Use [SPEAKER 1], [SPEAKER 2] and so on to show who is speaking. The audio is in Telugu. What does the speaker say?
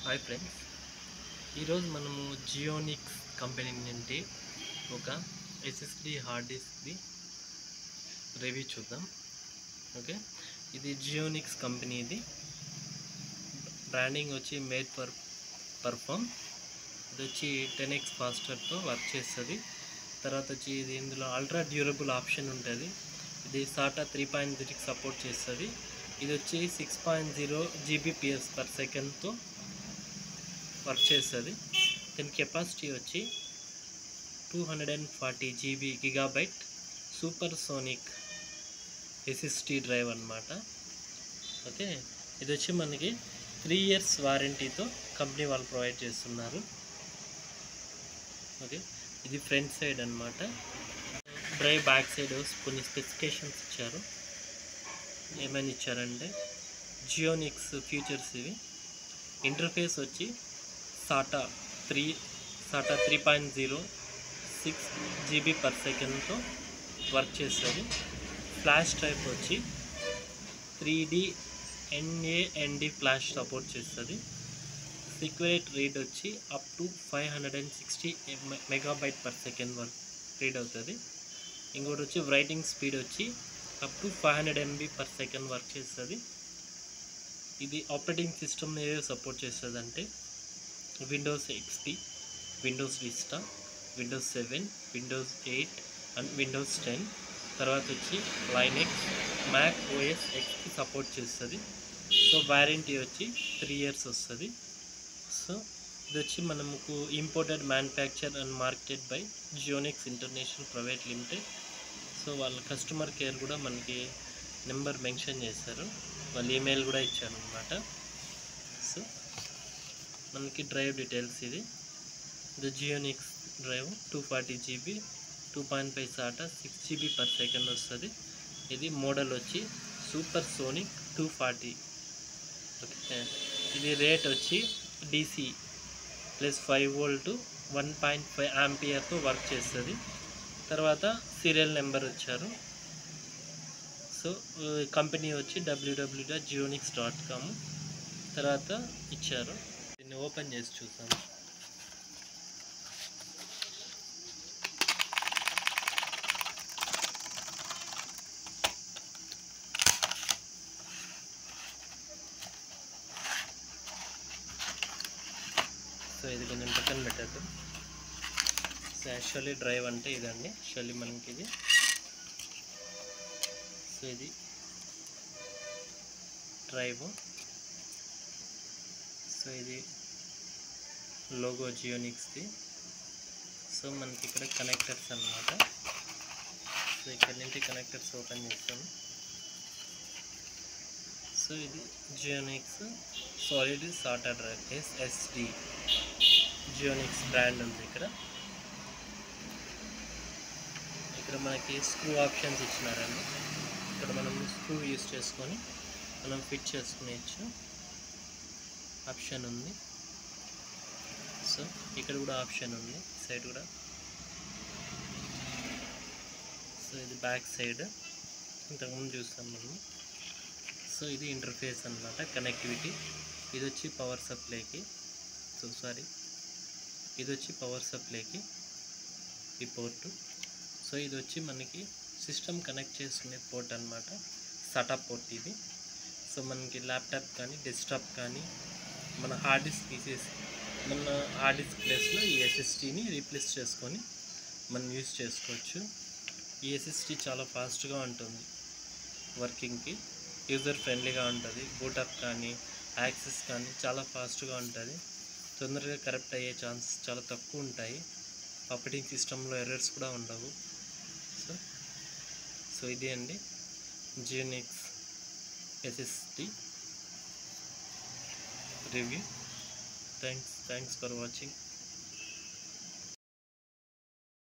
[SPEAKER 1] హాయ్ ఫ్రెండ్స్ ఈరోజు మనము జియోనిక్స్ కంపెనీ నుండి ఒక ఎస్ఎస్డి హార్డ్ డిస్క్ది రివ్యూ చూద్దాం ఓకే ఇది జియోనిక్స్ కంపెనీది బ్రాండింగ్ వచ్చి మేడ్ ఫర్ పర్ఫామ్ ఇది వచ్చి టెన్ ఎక్స్ ఫాస్టర్తో వర్క్ చేస్తుంది తర్వాత వచ్చి ఇది ఇందులో అల్ట్రా డ్యూరబుల్ ఆప్షన్ ఉంటుంది ఇది సాటా త్రీ పాయింట్ త్రీకి సపోర్ట్ చేస్తుంది ఇది వచ్చి six point zero Gbps per సెకండ్తో వర్క్ చేస్తుంది దీని కెపాసిటీ వచ్చి two hundred and forty GB gigabyte super sonic SST drive అనమాట ఓకే ఇది వచ్చి మనకి త్రీ ఇయర్స్ వారంటీతో కంపెనీ వాళ్ళు ప్రొవైడ్ చేస్తున్నారు ఓకే ఇది ఫ్రంట్ సైడ్ అనమాట డ్రైవ్ బ్యాక్ సైడ్ కొన్ని స్పెసిఫికేషన్స్ ఇచ్చారు ఏమైనా ఇచ్చారంటే జియోనిక్స్ ఫీచర్స్ ఇవి ఇంటర్ఫేస్ వచ్చి SATA three SATA three point zero six GB per సెకండ్తో వర్క్ చేస్తుంది ఫ్లాష్ టైప్ వచ్చి three D NAND flash support చేస్తుంది సీక్రెట్ రీడ్ వచ్చి up to five hundred and sixty megabyte per second వరకు రీడ్ అవుతుంది ఇంకోటి వచ్చి రైటింగ్ స్పీడ్ వచ్చి up to five hundred MB per second work చేస్తుంది ఇది ఆపరేటింగ్ సిస్టమ్ ఏవో సపోర్ట్ చేస్తుంది అంటే Windows XP Windows Vista Windows seven Windows eight and Windows ten తర్వాత వచ్చి లైనెక్స్ మ్యాక్ ఓఎస్ ఎక్స్కి సపోర్ట్ చేస్తుంది సో వారంటీ వచ్చి త్రీ ఇయర్స్ వస్తుంది సో ఇది వచ్చి మనకు imported manufacture and marketed by Zionix international private limited so వాళ్ళ కస్టమర్ కేర్ కూడా మనకి నెంబర్ మెన్షన్ చేశారు వాళ్ళ ఈమెయిల్ కూడా ఇచ్చారు అనమాట సో మనకి డ్రైవ్ డీటెయిల్స్ ఇది ఇది Zionix drive two forty GB two point five SATA six GB per second వస్తుంది ఇది మోడల్ వచ్చి super sonic two forty okay ఇది రేట్ వచ్చి DC plus five volt one point five యాంపియర్తో వర్క్ చేస్తుంది తర్వాత సీరియల్ నెంబర్ వచ్చారు సో కంపెనీ వచ్చి WWW dot Zionix dot com తర్వాత ఇచ్చారు దీన్ని ఓపెన్ చేసి చూసాం సో ఇది కొంచెం పక్కన పెట్టద్దు సో యాక్చువల్లీ డ్రైవ్ అంటే ఇదండి యాక్చువల్లీ మనకి ఇది సో ఇది డ్రైవ్ సో ఇది లోగో జియోనిక్స్ది సో మనకి ఇక్కడ కనెక్టర్స్ అన్నమాట సో ఇక్కడ నుంచి కనెక్టర్స్ ఓపెన్ చేస్తాము సో ఇది Zionix solid SATA drive SSD Zionix brand ఉంది ఇక్కడ ఇక్కడ మనకి స్క్రూ ఆప్షన్స్ ఇచ్చినారండి ఇక్కడ మనం స్క్రూ యూస్ చేసుకొని మనం ఫిట్ చేసుకునేచ్చు ఆప్షన్ ఉంది సో ఇక్కడ కూడా ఆప్షన్ ఉంది సైడ్ కూడా సో ఇది బ్యాక్ సైడ్ ఇంతకుముందు చూస్తాం మనం సో ఇది ఇంటర్ఫేస్ అనమాట కనెక్టివిటీ ఇది వచ్చి పవర్ సప్లైకి సో సారీ ఇది వచ్చి పవర్ సప్లైకి ఈ పోర్టు సో ఇది వచ్చి మనకి సిస్టమ్ కనెక్ట్ చేసుకునే పోర్ట్ అనమాట సటా పోర్ట్ ఇది సో మనకి ల్యాప్టాప్ కానీ డెస్క్టాప్ కానీ మన హార్డ్ డిస్క్ తీసేసి మన హార్డ్ డిస్క్ ప్లేస్లో ఈ ఎస్ఎస్టీని రీప్లేస్ చేసుకొని మనం యూస్ చేసుకోవచ్చు ఈ ఎస్ఎస్టీ చాలా ఫాస్ట్గా ఉంటుంది వర్కింగ్కి యూజర్ ఫ్రెండ్లీగా ఉంటుంది బూటప్ కానీ యాక్సెస్ కానీ చాలా ఫాస్ట్గా ఉంటుంది తొందరగా కరెక్ట్ అయ్యే ఛాన్సెస్ చాలా తక్కువ ఉంటాయి ఆపరేటింగ్ సిస్టంలో ఎర్రర్స్ కూడా ఉండవు సో సో ఇది అండి Zionix SSD review thanks thanks for watching